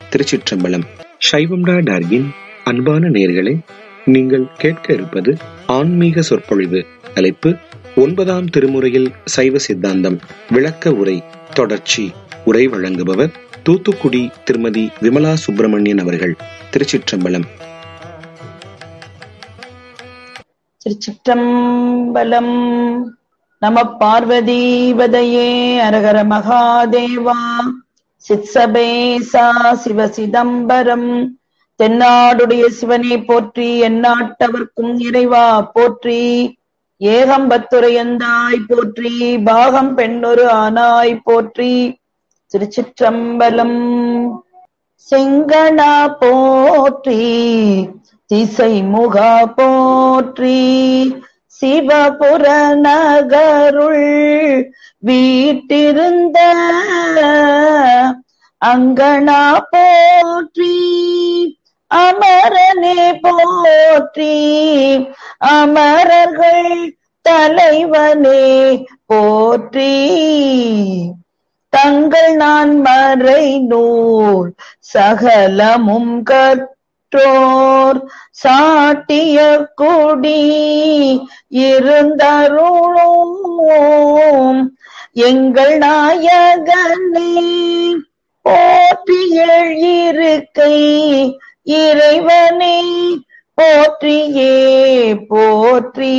திருச்சிற்றம்பலம் சைவம்டா டார்கின் அன்பான நேர்களே நீங்கள் கேட்க இருப்பது ஆன்மீக சொற்பொழிவு தலைப்பு ஒன்பதாம் திருமுறையில் சைவ சித்தாந்தம் விளக்க உரை தொடர்ச்சி உரை வழங்குபவர் தூத்துக்குடி திருமதி விமலா சுப்பிரமணியன் அவர்கள் திருச்சிற்றம்பலம் திருச்சிற்றம்பலம் நம பார்வதீபதையே அரகர மகாதேவா சித்சபேசா சிவ சிதம்பரம் தென்னாடுடைய சிவனை போற்றி எந்நாட்டவர்க்கும் இறைவா போற்றி ஏகம்பத்துரையந்தாய் போற்றி பாகம் பெண்ணொரு ஆனாய் போற்றி திருச்சிற்றம்பலம் செங்கனா போற்றி திசை முகா போற்றி சிவபுர நகருள் வீட்டிருந்த அங்கனா போற்றி அமரனே போற்றி அமரர்கள் தலைவனே போற்றி தங்கள் நான் மறை நூல் சகலமும் கற்றோர் சாட்டிய குடி இருந்தருளும் எங்கள் நாயகனே போற்றி இருக்கை இறைவனே போற்றியே போற்றி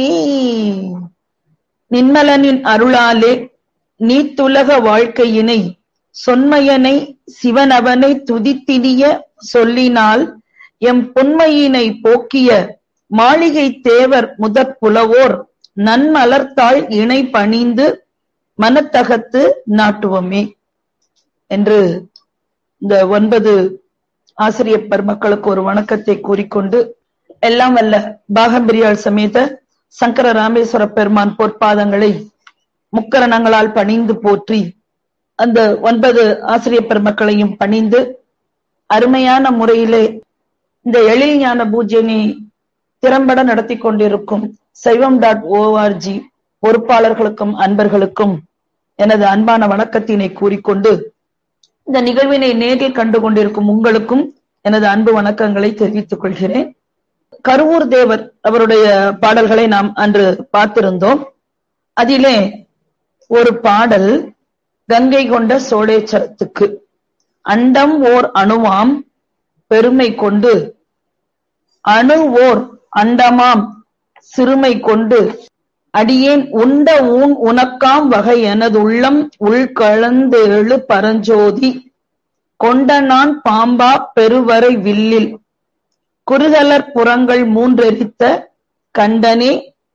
நின்மலனின் அருளாலே நீத்துலக வாழ்க்கையினை சொன்மையனை சிவனவனை துதித்திடிய சொல்லினால் எம் பொன்மையினை போக்கிய மாளிகை தேவர் முதற் புலவோர் நன்மலர்த்தாள் இணை பணிந்து மனத்தகத்து நாட்டுவமே என்று இந்த ஒன்பது ஆசிரியர் பெருமக்களுக்கு ஒரு வணக்கத்தை கூறிக்கொண்டு எல்லாம் வல்ல பாகம்பிரியாள் சமேத சங்கர ராமேஸ்வர பெருமான் பொற்பாதங்களை முக்கரணங்களால் பணிந்து போற்றி அந்த ஒன்பது ஆசிரியர் பெருமக்களையும் பணிந்து அருமையான முறையிலே இந்த எழில் ஞான பூஜ்யனை திறம்பட நடத்தி கொண்டிருக்கும் சைவம் டாட் ஓஆர்ஜி பொறுப்பாளர்களுக்கும் அன்பர்களுக்கும் எனது அன்பான வணக்கத்தினை கூறிக்கொண்டு இந்த நிகழ்வினை நேரில் கண்டு கொண்டிருக்கும் உங்களுக்கும் எனது அன்பு வணக்கங்களை தெரிவித்துக் கொள்கிறேன் கருவூர் தேவர் அவருடைய பாடல்களை நாம் அன்று பார்த்திருந்தோம் அதிலே ஒரு பாடல் கங்கை கொண்ட சோழேச்சரத்துக்கு அண்டம் ஓர் அணுவாம் பெருமை கொண்டு அணு ஓர் அண்டமாம் சிறுமை கொண்டு அடியேன் உண்ட ஊன் உனக்காம் வகை எனது உள்ளம் உள்கலந்து எழு பரஞ்சோதி கொண்ட நான் பாம்பா பெருவரை வில்லில் குறுகலர் புறங்கள் மூன்றெரித்த கண்டனே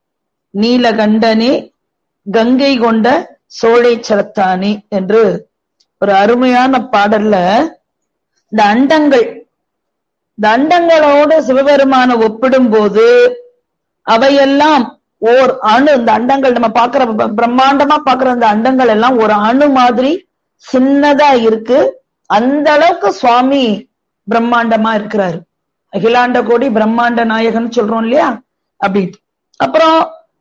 நீலகண்டனே கங்கை கொண்ட சோழேச்சரத்தானே என்று ஒரு அருமையான பாடல்ல இந்த அண்டங்கள் இந்த அண்டங்களோட சிவபெருமான ஒப்பிடும் போது அவையெல்லாம் ஓர் அணு இந்த அண்டங்கள் நம்ம பாக்குற பிரம்மாண்டமா பாக்குற அந்த அண்டங்கள் எல்லாம் ஒரு அணு மாதிரி சின்னதா இருக்கு அந்த அளவுக்கு சுவாமி பிரம்மாண்டமா இருக்கிறாரு அகிலாண்ட கோடி பிரம்மாண்ட நாயகன் சொல்றோம் இல்லையா அப்படி அப்புறம்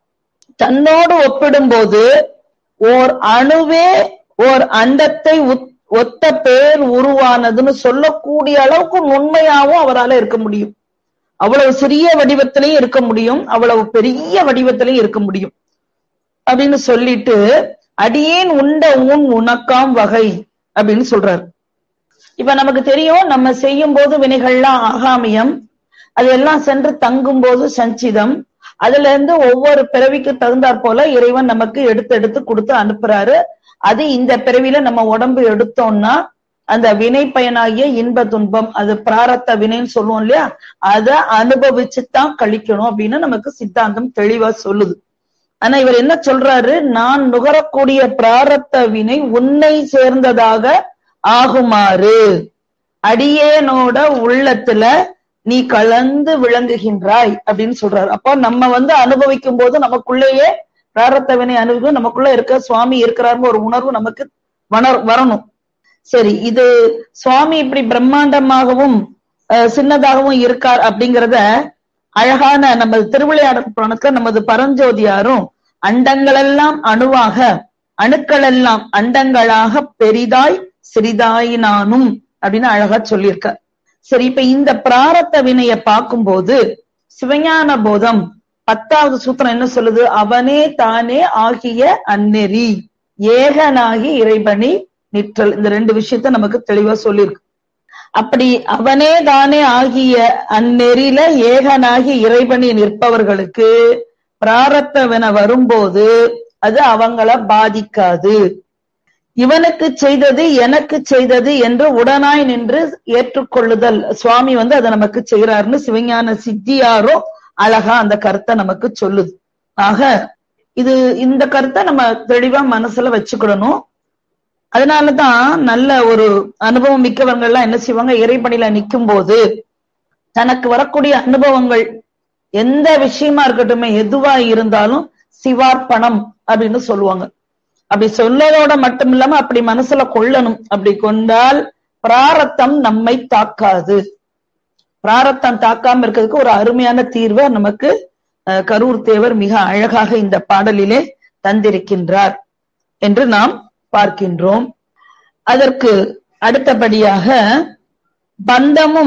தன்னோடு ஒப்பிடும் போது ஓர் அணுவே ஓர் அண்டத்தை ஒத்த பேர் உருவானதுன்னு சொல்லக்கூடிய அளவுக்கு உண்மையாவும் அவரால் இருக்க முடியும் அவ்வளவு சிறிய வடிவத்திலையும் இருக்க முடியும் அவ்வளவு பெரிய வடிவத்திலையும் இருக்க முடியும் அப்படின்னு சொல்லிட்டு அடியேன் உண்ட ஊன் உனக்காம் வகை அப்படின்னு சொல்றாரு இப்ப நமக்கு தெரியும் நம்ம செய்யும் போது வினைகள்லாம் ஆகாமியம் அதெல்லாம் சென்று தங்கும் போது சஞ்சிதம் அதுல இருந்து ஒவ்வொரு பிறவிக்கு தகுந்தாற் போல இறைவன் நமக்கு எடுத்து எடுத்து கொடுத்து அனுப்புறாரு அது இந்த பிறவில நம்ம உடம்பு எடுத்தோம்னா அந்த வினை பயனாகிய இன்ப துன்பம் அது பிராரத்த வினைன்னு சொல்லுவோம் இல்லையா அதை அனுபவிச்சுதான் கழிக்கணும் அப்படின்னு நமக்கு சித்தாந்தம் தெளிவா சொல்லுது ஆனா இவர் என்ன சொல்றாரு நான் நுகரக்கூடிய பிராரத்த வினை உன்னை சேர்ந்ததாக ஆகுமாறு அடியேனோட உள்ளத்துல நீ கலந்து விளங்குகின்றாய் அப்படின்னு சொல்றாரு அப்போ நம்ம வந்து அனுபவிக்கும் போது நமக்குள்ளேயே பிராரத்த வினை அனுபவிக்கும் நமக்குள்ள இருக்க சுவாமி இருக்கிறாருன்னு ஒரு உணர்வு நமக்கு வளர் வரணும் சரி இது சுவாமி இப்படி பிரம்மாண்டமாகவும் சின்னதாகவும் இருக்கார் அப்படிங்கிறத அழகான நம்ம திருவிளையாடல் புராணத்துல நமது பரஞ்சோதியாரும் அண்டங்களெல்லாம் அணுவாக அணுக்கள் எல்லாம் அண்டங்களாக பெரிதாய் சிறிதாயினானும் அப்படின்னு அழகா சொல்லியிருக்க சரி இப்ப இந்த பிராரத்த வினைய பார்க்கும்போது சிவஞான போதம் பத்தாவது சூத்திரம் என்ன சொல்லுது அவனே தானே ஆகிய அந்நெறி ஏகனாகி இறைபணி நிற்றல் இந்த ரெண்டு விஷயத்த நமக்கு தெளிவா சொல்லியிருக்கு அப்படி அவனே தானே ஆகிய அந்நெறில ஏகனாகி இறைபணி நிற்பவர்களுக்கு பிராரத்தவன வரும்போது அது அவங்கள பாதிக்காது இவனுக்கு செய்தது எனக்கு செய்தது என்று உடனாய் நின்று ஏற்றுக்கொள்ளுதல் சுவாமி வந்து அதை நமக்கு செய்யறாருன்னு சிவஞான சித்தியாரும் அழகா அந்த கருத்தை நமக்கு சொல்லுது ஆக இது இந்த கருத்தை நம்ம தெளிவா மனசுல வச்சுக்கிடணும் அதனாலதான் நல்ல ஒரு அனுபவம் மிக்கவங்க எல்லாம் என்ன செய்வாங்க இறைப்பணியில நிக்கும் போது தனக்கு வரக்கூடிய அனுபவங்கள் எந்த விஷயமா இருக்கட்டுமே எதுவா இருந்தாலும் சிவார்ப்பணம் அப்படின்னு சொல்லுவாங்க அப்படி சொல்லதோட மட்டும் இல்லாம அப்படி மனசுல கொள்ளணும் அப்படி கொண்டால் பிராரத்தம் நம்மை தாக்காது பிராரத்தம் தாக்காம இருக்கிறதுக்கு ஒரு அருமையான தீர்வை நமக்கு கரூர் தேவர் மிக அழகாக இந்த பாடலிலே தந்திருக்கின்றார் என்று நாம் பார்க்கின்றோம் அதற்கு அடுத்தபடியாக பந்தமும்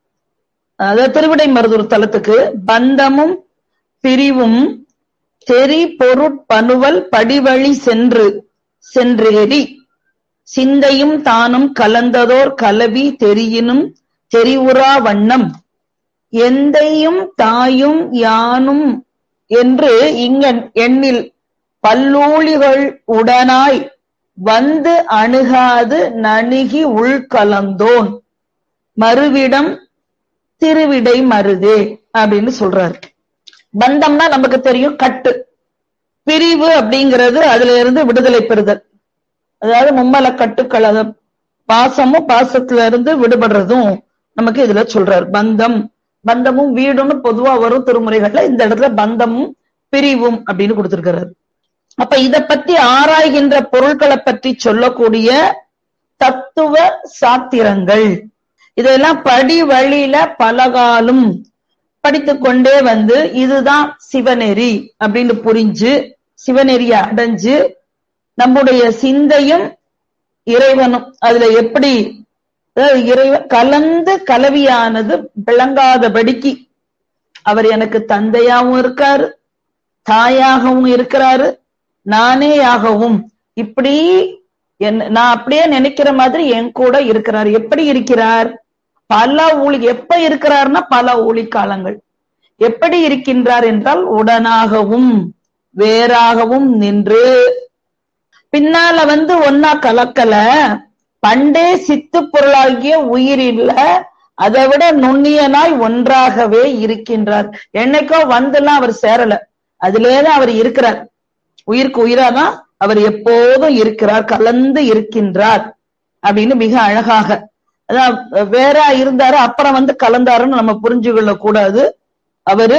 அதாவது திருவிடை மருதூர் தலத்துக்கு பந்தமும் பிரிவும் தெரி பொருட்பனுவல் படிவழி சென்று சென்றேறி சிந்தையும் தானும் கலந்ததோர் கலவி தெரியினும் தெரிவுறா வண்ணம் எந்தையும் தாயும் யானும் என்று இங்க எண்ணில் பல்லூழிகள் உடனாய் வந்து அணுகாது நணுகி உள்கலந்தோன் மறுவிடம் திருவிடை மருதே அப்படின்னு சொல்றாரு பந்தம்னா நமக்கு தெரியும் கட்டு பிரிவு அப்படிங்கிறது அதுல இருந்து விடுதலை பெறுதல் அதாவது மும்மல கட்டுக்கள் அத பாசமும் பாசத்துல இருந்து விடுபடுறதும் நமக்கு இதுல சொல்றாரு பந்தம் பந்தமும் வீடுன்னு பொதுவா வரும் திருமுறைகள்ல இந்த இடத்துல பந்தமும் பிரிவும் அப்படின்னு கொடுத்திருக்கிறாரு அப்ப இத பத்தி ஆராய்கின்ற பொருட்களை பற்றி சொல்லக்கூடிய தத்துவ சாத்திரங்கள் இதெல்லாம் படி வழியில பலகாலும் படித்து கொண்டே வந்து இதுதான் சிவநெறி அப்படின்னு புரிஞ்சு சிவநெறிய அடைஞ்சு நம்முடைய சிந்தையும் இறைவனும் அதுல எப்படி இறைவன் கலந்து கலவியானது விளங்காதபடிக்கு அவர் எனக்கு தந்தையாகவும் இருக்காரு தாயாகவும் இருக்கிறாரு நானேயாகவும் இப்படி என்ன நான் அப்படியே நினைக்கிற மாதிரி என் கூட இருக்கிறார் எப்படி இருக்கிறார் பல ஊழி எப்ப இருக்கிறார்னா பல ஊழி காலங்கள் எப்படி இருக்கின்றார் என்றால் உடனாகவும் வேறாகவும் நின்று பின்னால வந்து ஒன்னா கலக்கல பண்டே சித்து பொருளாகிய உயிரில்ல அதை விட நுண்ணியனாய் ஒன்றாகவே இருக்கின்றார் என்னைக்கோ வந்துலாம் அவர் சேரல அதுலேதான் அவர் இருக்கிறார் உயிருக்கு உயிராதான் அவர் எப்போதும் இருக்கிறார் கலந்து இருக்கின்றார் அப்படின்னு மிக அழகாக அதான் வேற இருந்தாரு அப்புறம் வந்து கலந்தாருன்னு நம்ம புரிஞ்சுக்கொள்ள கூடாது அவரு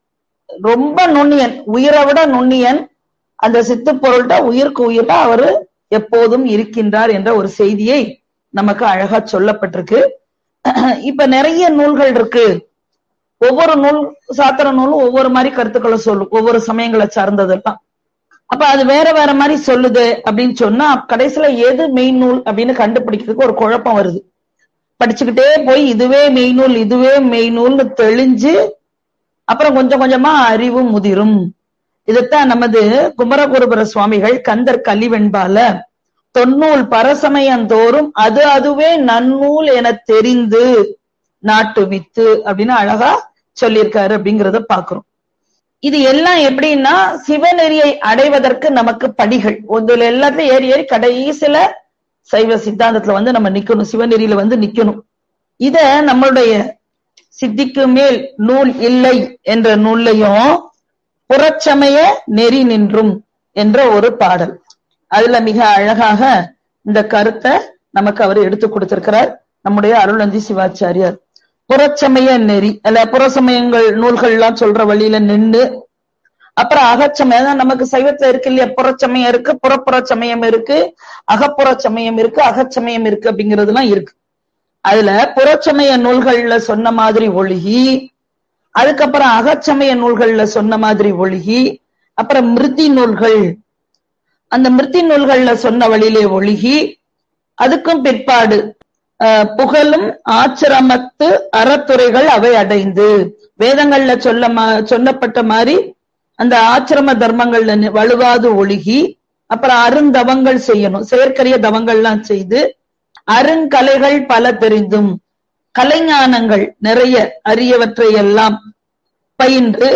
ரொம்ப நுண்ணியன் உயிரை விட நுண்ணியன் அந்த சித்து பொருள்கிட்ட உயிருக்கு உயிரா அவரு எப்போதும் இருக்கின்றார் என்ற ஒரு செய்தியை நமக்கு அழகா சொல்லப்பட்டிருக்கு இப்ப நிறைய நூல்கள் இருக்கு ஒவ்வொரு நூல் சாத்திர நூலும் ஒவ்வொரு மாதிரி கருத்துக்களை சொல்லும் ஒவ்வொரு சமயங்களை சார்ந்ததெல்லாம் அப்ப அது வேற வேற மாதிரி சொல்லுது அப்படின்னு சொன்னா கடைசியில எது மெயின் நூல் அப்படின்னு கண்டுபிடிக்கிறதுக்கு ஒரு குழப்பம் வருது படிச்சுக்கிட்டே போய் இதுவே மெய்நூல் இதுவே மெய்நூல்னு தெளிஞ்சு அப்புறம் கொஞ்சம் கொஞ்சமா அறிவு முதிரும் இதைத்தான் நமது குமரகுருபர சுவாமிகள் கந்தர் கலிவெண்பால தொன்னூல் பரசமயந்தோறும் அது அதுவே நன்னூல் என தெரிந்து நாட்டு வித்து அப்படின்னு அழகா சொல்லியிருக்காரு அப்படிங்கிறத பாக்குறோம் இது எல்லாம் எப்படின்னா சிவநெறியை அடைவதற்கு நமக்கு படிகள் இதுல எல்லாத்தையும் ஏறி ஏறி கடைசியில சைவ சித்தாந்தத்துல வந்து நம்ம நிக்கணும் சிவநெறியில வந்து நிக்கணும் இத நம்மளுடைய சித்திக்கு மேல் நூல் இல்லை என்ற நூல்லையும் புறச்சமய நெறி நின்றும் என்ற ஒரு பாடல் அதுல மிக அழகாக இந்த கருத்தை நமக்கு அவர் எடுத்து கொடுத்திருக்கிறார் நம்முடைய அருளந்தி சிவாச்சாரியார் புறச்சமய நெறி அல்ல புறசமயங்கள் நூல்கள் எல்லாம் சொல்ற வழியில நின்று அப்புறம் அகச்சமயம் நமக்கு சைவத்துல இருக்கு இல்லையா புறச்சமயம் இருக்கு புறப்புற சமயம் இருக்கு அகப்புற சமயம் இருக்கு அகச்சமயம் இருக்கு அப்படிங்கிறதுலாம் இருக்கு அதுல புறச்சமய நூல்கள்ல சொன்ன மாதிரி ஒழுகி அதுக்கப்புறம் அகச்சமய நூல்கள்ல சொன்ன மாதிரி ஒழுகி அப்புறம் மிருத்தி நூல்கள் அந்த மிருத்தி நூல்கள்ல சொன்ன வழியிலே ஒழுகி அதுக்கும் பிற்பாடு அஹ், புகழும் ஆச்சிரமத்து அறத்துறைகள் அவை அடைந்து வேதங்கள்ல சொல்ல மா- சொல்லப்பட்ட மாதிரி அந்த ஆச்சிரம தர்மங்கள்ல நி- வலுவாது ஒழுகி அப்புறம் அருந்தவங்கள் செய்யணும் செயற்கரிய தவங்கள்லாம் செய்து அருங்கலைகள் பல தெரிந்தும் கலைஞானங்கள் நிறைய அரியவற்றை எல்லாம் பயின்று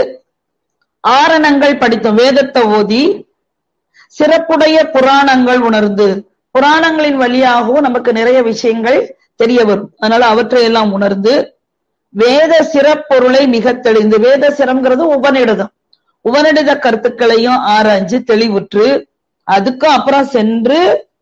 ஆரணங்கள் படித்தோம் வேதத்தை ஓதி சிறப்புடைய புராணங்கள் உணர்ந்து புராணங்களின் வழியாகவும் நமக்கு நிறைய விஷயங்கள் தெரிய வரும் அதனால அவற்றை எல்லாம் உணர்ந்து வேத சிறப்பொருளை மிக தெளிந்து வேத சிரம்ங்கிறது உபநிடதம் உபநிடத கருத்துக்களையும் ஆராய்ஞ்சு தெளிவுற்று அதுக்கும் அப்புறம் சென்று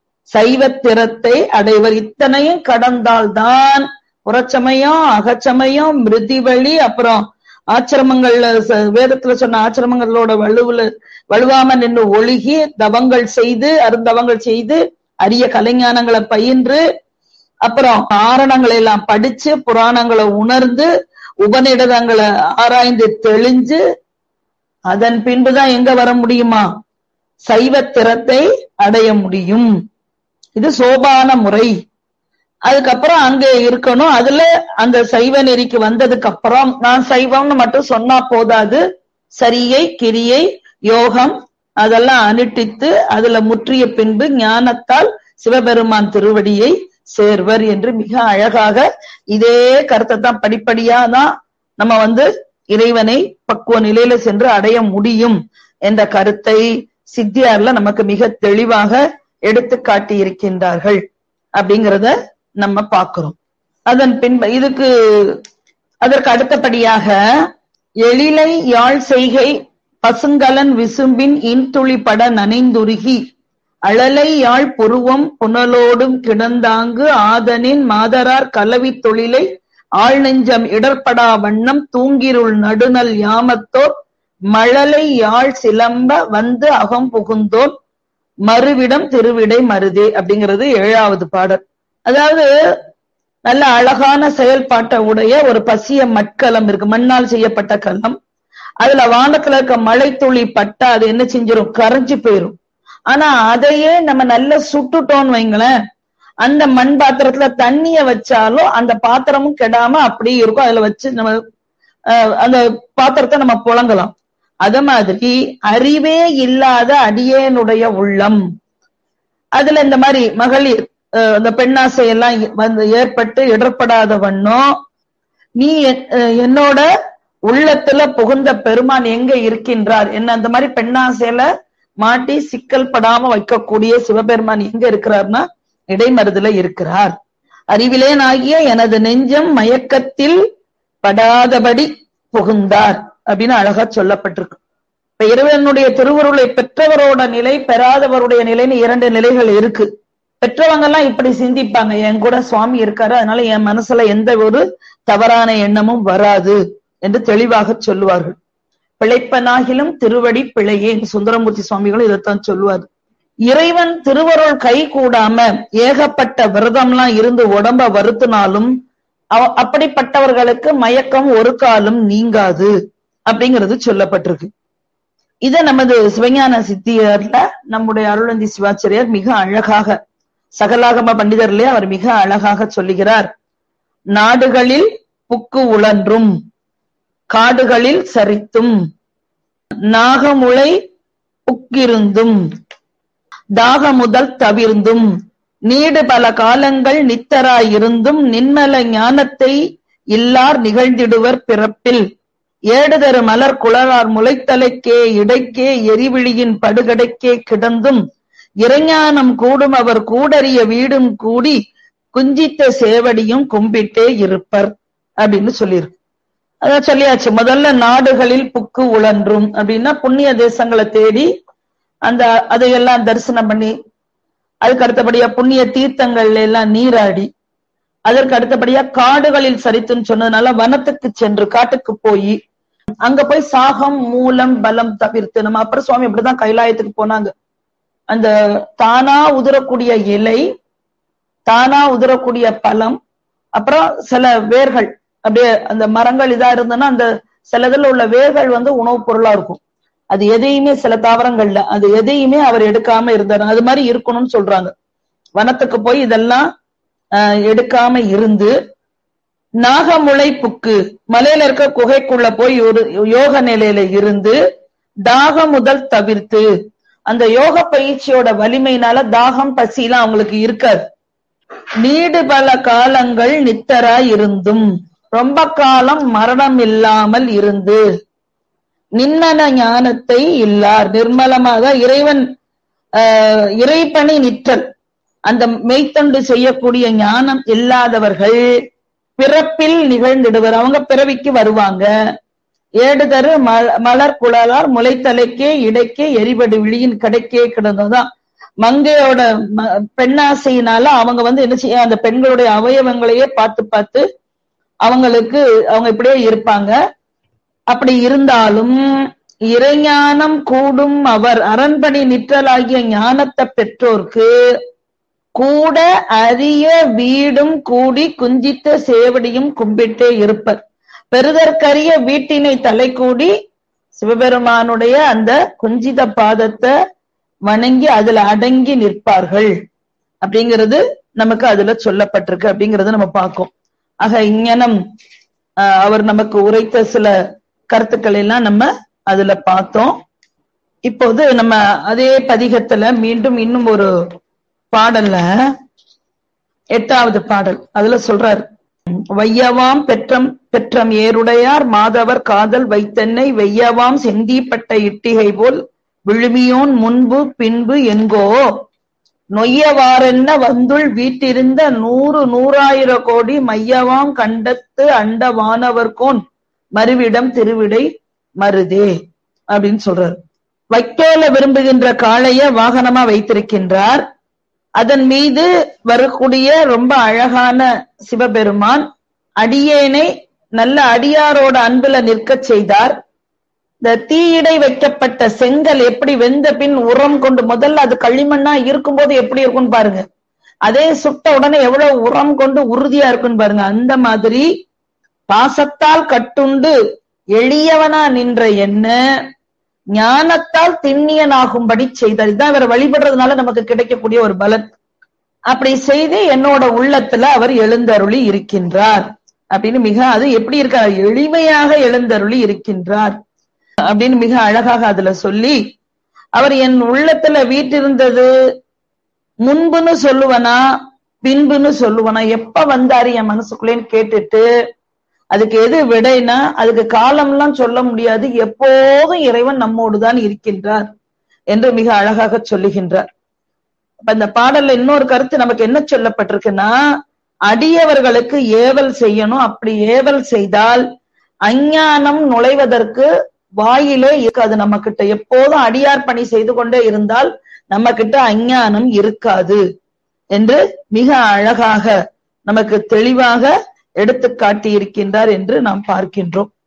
சைவத்திறத்தை அடைவர் இத்தனையும் கடந்தால்தான் புறச்சமயம் அகச்சமயம் மிருதிவழி அப்புறம் ஆச்சிரமங்கள்ல ச- வேதத்துல சொன்ன ஆச்சிரமங்களோட வலுவுல வலுவாம நின்று ஒழுகி தவங்கள் செய்து அருந்தவங்கள் செய்து அரிய கலைஞானங்களை பயின்று அப்புறம் ஆரணங்களை எல்லாம் படிச்சு புராணங்களை உணர்ந்து உபநிடதங்களை ஆராய்ந்து தெளிஞ்சு அதன் பின்புதான் எங்க வர முடியுமா சைவத்திறத்தை அடைய முடியும் இது சோபான முறை அதுக்கப்புறம் அங்க இருக்கணும் அதுல அந்த சைவ நெறிக்கு வந்ததுக்கு அப்புறம் நான் சைவம்னு மட்டும் சொன்னா போதாது சரியை கிரியை யோகம் அதெல்லாம் அனுட்டித்து அதுல முற்றிய பின்பு ஞானத்தால் சிவபெருமான் திருவடியை சேர்வர் என்று மிக அழகாக இதே கருத்தை தான் படிப்படியா தான் நம்ம வந்து இறைவனை பக்குவ நிலையில சென்று அடைய முடியும் என்ற கருத்தை சித்தியார்ல நமக்கு மிக தெளிவாக எடுத்து காட்டி இருக்கின்றார்கள் அப்படிங்கிறத நம்ம பார்க்கிறோம் அதன் பின்பு இதுக்கு அதற்கு அடுத்தபடியாக எழிலை யாழ் செய்கை பசுங்கலன் விசும்பின் இன்துளி பட நனைந்துருகி அழலை யாழ் புருவம் புனலோடும் கிடந்தாங்கு ஆதனின் மாதரார் கலவி தொழிலை ஆள் நெஞ்சம் இடர்படா வண்ணம் தூங்கிருள் நடுநல் யாமத்தோர் மழலை யாழ் சிலம்ப வந்து அகம் புகுந்தோன் மறுவிடம் திருவிடை மருதே அப்படிங்கிறது ஏழாவது பாடல் அதாவது நல்ல அழகான செயல்பாட்டை உடைய ஒரு பசிய மட்கலம் இருக்கு மண்ணால் செய்யப்பட்ட கலம் அதுல வானத்துல இருக்க மழை துளி பட்டா அது என்ன செஞ்சிரும் கரைஞ்சு போயிரும் ஆனா அதையே நம்ம நல்லா சுட்டுட்டோம்னு வைங்களேன் அந்த மண் பாத்திரத்துல தண்ணிய வச்சாலும் அந்த பாத்திரமும் கெடாம அப்படியே இருக்கும் அதுல வச்சு நம்ம அஹ், அந்த பாத்திரத்தை நம்ம புழங்கலாம் அத மாதிரி அறிவே இல்லாத அடியேனுடைய உள்ளம் அதுல இந்த மாதிரி மகளிர் அஹ், இந்த பெண்ணாசை எல்லாம் வந்து ஏற்பட்டு இடர்படாத வண்ணம் நீ என்- அஹ், என்னோட உள்ளத்துல புகுந்த பெருமான் எங்க இருக்கின்றார் என்ன அந்த மாதிரி பெண்ணாசையில மாட்டி சிக்கல் படாம வைக்கக்கூடிய சிவபெருமான் எங்க இருக்கிறார்னா இடைமருதுல இருக்கிறார் அறிவிலேன் ஆகிய எனது நெஞ்சம் மயக்கத்தில் படாதபடி புகுந்தார் அப்படின்னு அழகா சொல்லப்பட்டிருக்கு இப்ப இறைவனுடைய திருவருளை பெற்றவரோட நிலை பெறாதவருடைய நிலைன்னு இரண்டு நிலைகள் இருக்கு பெற்றவங்க எல்லாம் இப்படி சிந்திப்பாங்க என் கூட சுவாமி இருக்காரு அதனால என் மனசுல எந்த ஒரு தவறான எண்ணமும் வராது என்று தெளிவாக சொல்லுவார்கள் பிழைப்பனாகிலும் திருவடி பிழையேன் சுந்தரமூர்த்தி சுவாமிகளும் இதைத்தான் சொல்லுவார் இறைவன் திருவருள் கை கூடாம ஏகப்பட்ட விரதம்லாம் இருந்து உடம்ப வருத்தினாலும் அவ- அப்படிப்பட்டவர்களுக்கு மயக்கம் ஒரு காலம் நீங்காது அப்படிங்கிறது சொல்லப்பட்டிருக்கு இத நமது சிவஞான சித்தியர்ல நம்முடைய அருளந்தி சிவாச்சாரியார் மிக அழகாக சகலாகம பண்டிதர்லே அவர் மிக அழகாக சொல்லுகிறார் நாடுகளில் புக்கு உழன்றும் காடுகளில் சரித்தும் நாகமுளை புக்கிருந்தும் தாகமுதல் தவிர்ந்தும் நீடு பல காலங்கள் நித்தராயிருந்தும் நின்மல ஞானத்தை இல்லார் நிகழ்ந்திடுவர் பிறப்பில் ஏடுதரு மலர் குளரார் முளைத்தலைக்கே இடைக்கே எரிவிழியின் படுகடைக்கே கிடந்தும் இறைஞானம் கூடும் அவர் கூடறிய வீடும் கூடி குஞ்சித்த சேவடியும் கும்பிட்டே இருப்பர் அப்படின்னு சொல்லியிருக்கு அதான் சொல்லியாச்சு முதல்ல நாடுகளில் புக்கு உழன்றும் அப்படின்னா புண்ணிய தேசங்களை தேடி அந்த அதையெல்லாம் தரிசனம் பண்ணி அதுக்கு அடுத்தபடியா புண்ணிய தீர்த்தங்கள்ல எல்லாம் நீராடி அதற்கு அடுத்தபடியா காடுகளில் சரித்துன்னு சொன்னதுனால வனத்துக்கு சென்று காட்டுக்கு போய் அங்க போய் சாகம் மூலம் பலம் தவிர்த்து நம்ம அப்புறம் சுவாமி இப்படிதான் கைலாயத்துக்கு போனாங்க அந்த தானா உதிரக்கூடிய இலை தானா உதிரக்கூடிய பழம் அப்புறம் சில வேர்கள் அப்படியே அந்த மரங்கள் இதா இருந்ததுன்னா அந்த சிலதுல உள்ள வேர்கள் வந்து உணவுப் பொருளா இருக்கும் அது எதையுமே சில தாவரங்கள்ல அது எதையுமே அவர் எடுக்காம இருந்தாரு அது மாதிரி இருக்கணும்னு சொல்றாங்க வனத்துக்கு போய் இதெல்லாம் ஆஹ் எடுக்காம இருந்து நாகமுளை புக்கு மலையில இருக்க குகைக்குள்ள போய் ஒரு யோக நிலையில இருந்து தாகம் முதல் தவிர்த்து அந்த யோக பயிற்சியோட வலிமையினால தாகம் பசிலாம் அவங்களுக்கு இருக்காது நீடு பல காலங்கள் நித்தராய் இருந்தும் ரொம்ப காலம் மரணம் இல்லாமல் இருந்து நின்னன ஞானத்தை இல்லார் நிர்மலமாக இறைவன் ஆஹ் இறைப்பணி நிற்றல் அந்த மெய்த்தொண்டு செய்யக்கூடிய ஞானம் இல்லாதவர்கள் பிறப்பில் நிகழ்ந்திடுவர் அவங்க பிறவிக்கு வருவாங்க ஏடுதரு மலர் குழலார் முளைத்தலைக்கே இடைக்கே எரிபடு விழியின் கடைக்கே கிடந்ததுதான் மங்கையோட பெண்ணாசையினால அவங்க வந்து என்ன செய்ய அந்த பெண்களுடைய அவயவங்களையே பார்த்து பார்த்து அவங்களுக்கு அவங்க இப்படியே இருப்பாங்க அப்படி இருந்தாலும் இறைஞானம் கூடும் அவர் அரண்பணி நிற்றலாகிய ஞானத்தை பெற்றோர்க்கு கூட அரிய வீடும் கூடி குஞ்சித்த சேவடியும் கும்பிட்டே இருப்பர் பெருதற்கரிய வீட்டினை தலை கூடி சிவபெருமானுடைய அந்த குஞ்சித பாதத்தை வணங்கி அதுல அடங்கி நிற்பார்கள் அப்படிங்கிறது நமக்கு அதுல சொல்லப்பட்டிருக்கு அப்படிங்கறத நம்ம பார்க்கோம் ஆக இங்கனம் அவர் நமக்கு உரைத்த சில கருத்துக்கள் எல்லாம் நம்ம அதுல பார்த்தோம் இப்போது நம்ம அதே பதிகத்துல மீண்டும் இன்னும் ஒரு பாடல்ல எட்டாவது பாடல் அதுல சொல்றார் வையவாம் பெற்றம் பெற்றம் ஏருடையார் மாதவர் காதல் வைத்தென்னை வெய்யவாம் செந்தீப்பட்ட இட்டிகை போல் விழுமியோன் முன்பு பின்பு என்கோ நொய்யவாறென்ன வந்துள் வீட்டிருந்த நூறு நூறாயிர கோடி மையவாம் கண்டத்து அண்ட வானவர்கோன் மறுவிடம் திருவிடை மருதே அப்படின்னு சொல்றாரு வைக்கோல விரும்புகின்ற காளைய வாகனமா வைத்திருக்கின்றார் அதன் மீது வரக்கூடிய ரொம்ப அழகான சிவபெருமான் அடியேனை நல்ல அடியாரோட அன்புல நிற்க செய்தார் இந்த தீயிடை வைக்கப்பட்ட செங்கல் எப்படி வெந்த பின் உரம் கொண்டு முதல்ல அது களிமண்ணா இருக்கும்போது எப்படி இருக்கும்னு பாருங்க அதே சுட்ட உடனே எவ்வளவு உரம் கொண்டு உறுதியா இருக்குன்னு பாருங்க அந்த மாதிரி பாசத்தால் கட்டுண்டு எளியவனா நின்ற என்ன ஞானத்தால் திண்ணியனாகும்படி செய்தார் இதுதான் இவர் வழிபடுறதுனால நமக்கு கிடைக்கக்கூடிய ஒரு பலன் அப்படி செய்து என்னோட உள்ளத்துல அவர் எழுந்தருளி இருக்கின்றார் அப்படின்னு மிக அது எப்படி இருக்கார் எளிமையாக எழுந்தருளி இருக்கின்றார் அப்படின்னு மிக அழகாக அதுல சொல்லி அவர் என் உள்ளத்துல வீட்டிருந்தது முன்புன்னு சொல்லுவனா பின்புன்னு சொல்லுவனா எப்ப வந்தாரு என் மனசுக்குள்ளேன்னு கேட்டுட்டு அதுக்கு எது விடைனா அதுக்கு காலம்லாம் சொல்ல முடியாது எப்போதும் இறைவன் நம்மோடுதான் இருக்கின்றார் என்று மிக அழகாக சொல்லுகின்றார் அப்ப இந்த பாடல்ல இன்னொரு கருத்து நமக்கு என்ன சொல்லப்பட்டிருக்குன்னா அடியவர்களுக்கு ஏவல் செய்யணும் அப்படி ஏவல் செய்தால் அஞ்ஞானம் நுழைவதற்கு வாயிலே இருக்காது நம்ம கிட்ட எப்போதும் அடியார் பணி செய்து கொண்டே இருந்தால் நம்ம கிட்ட அஞ்ஞானம் இருக்காது என்று மிக அழகாக நமக்கு தெளிவாக எடுத்து காட்டி இருக்கின்றார் என்று நாம் பார்க்கின்றோம்